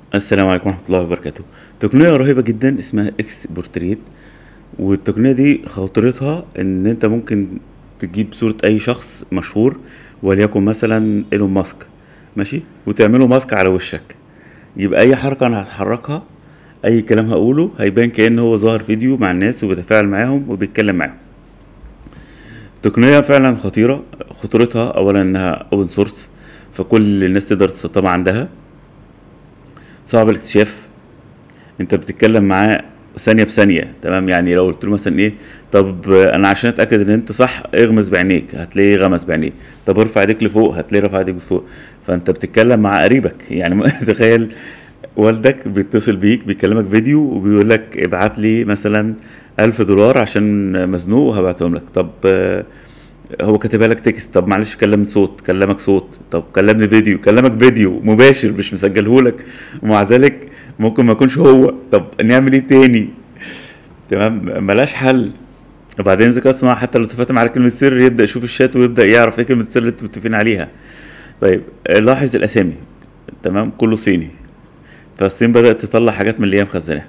السلام عليكم ورحمة الله وبركاته تقنية رهيبة جدا اسمها اكس بورتريت والتقنية دي خطورتها ان انت ممكن تجيب صورة اي شخص مشهور وليكن مثلا ايلون ماسك ماشي وتعمله ماسك على وشك يبقى اي حركة انا هتحركها اي كلام هقوله هيبان كأن هو ظاهر فيديو مع الناس وبيتفاعل معاهم وبيتكلم معاهم تقنية فعلا خطيرة خطورتها اولا انها اوبن سورس فكل الناس تقدر تستخدمها عندها صعب الاكتشاف انت بتتكلم معاه ثانيه بثانيه تمام يعني لو قلت له مثلا ايه طب انا عشان اتاكد ان انت صح اغمز بعينيك هتلاقيه غمز بعينيه طب ارفع ايديك لفوق هتلاقيه رفع ايديك لفوق فانت بتتكلم مع قريبك يعني تخيل والدك بيتصل بيك بيكلمك فيديو وبيقول لك ابعت لي مثلا ألف دولار عشان مزنوق وهبعتهم لك طب آه، هو كاتبها لك تكست طب معلش كلمني صوت كلمك صوت طب كلمني فيديو كلمك فيديو مباشر مش مسجلهولك ومع ذلك ممكن ما يكونش هو طب نعمل ايه تاني تمام ملاش حل وبعدين الذكاء الصناعي حتى لو تفاتم على كلمة سر يبدأ يشوف الشات ويبدأ يعرف ايه كلمة السر اللي انتوا متفقين عليها طيب لاحظ الأسامي تمام كله صيني فالصين بدأت تطلع حاجات من اللي هي مخزناها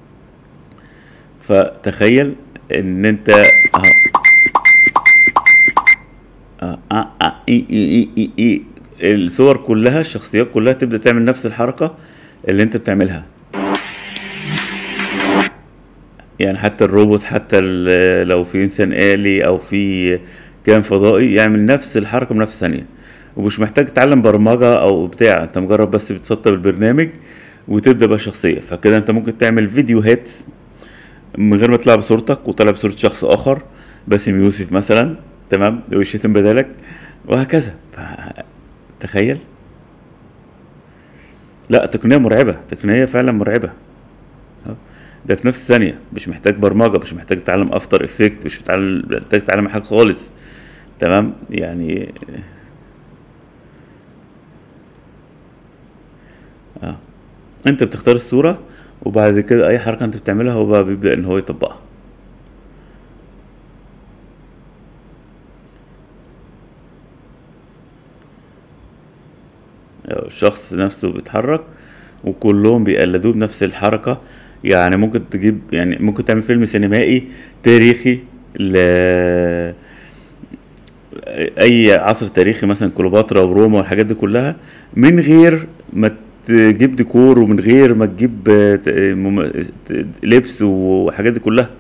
فتخيل ان انت اهو آه آه آه إي إي إي إي إي. الصور كلها الشخصيات كلها تبدأ تعمل نفس الحركة اللي انت بتعملها يعني حتى الروبوت حتى ال- لو في انسان آلي او في كائن فضائي يعمل نفس الحركة بنفس ثانية ومش محتاج تتعلم برمجة او بتاع انت مجرد بس بتسطب البرنامج وتبدأ بقى شخصية فكده انت ممكن تعمل فيديوهات من غير ما تطلع بصورتك وطلع بصورة شخص آخر باسم يوسف مثلا تمام ويشتم بدالك وهكذا ف- تخيل لا تقنية مرعبة تقنية فعلا مرعبة أه. ده في نفس ثانية مش محتاج برمجة مش محتاج تتعلم افتر افكت مش محتاج محتاج تتعلم حاجة خالص تمام يعني اه انت بتختار الصورة وبعد كده اي حركة انت بتعملها هو بقى بيبدأ ان هو يطبقها الشخص نفسه بيتحرك وكلهم بيقلدوه بنفس الحركة يعني ممكن تجيب يعني ممكن تعمل فيلم سينمائي تاريخي ل اي عصر تاريخي مثلا كليوباترا وروما والحاجات دي كلها من غير ما تجيب ديكور ومن غير ما تجيب ت- مم- ت- لبس والحاجات دي كلها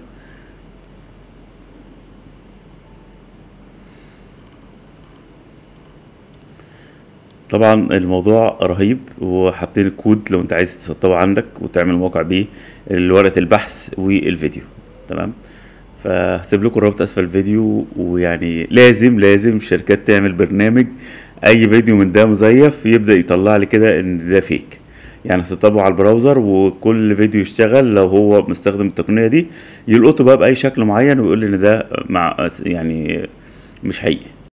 طبعا الموضوع رهيب وحاطين الكود لو انت عايز تسطبه عندك وتعمل موقع بيه ورقة البحث والفيديو تمام فهسيب لكم الرابط اسفل الفيديو ويعني لازم لازم الشركات تعمل برنامج اي فيديو من ده مزيف يبدأ يطلع لي كده ان ده فيك يعني هسطبه على البراوزر وكل فيديو يشتغل لو هو مستخدم التقنية دي يلقطه بقى بأي شكل معين ويقول لي ان ده مع يعني مش حقيقي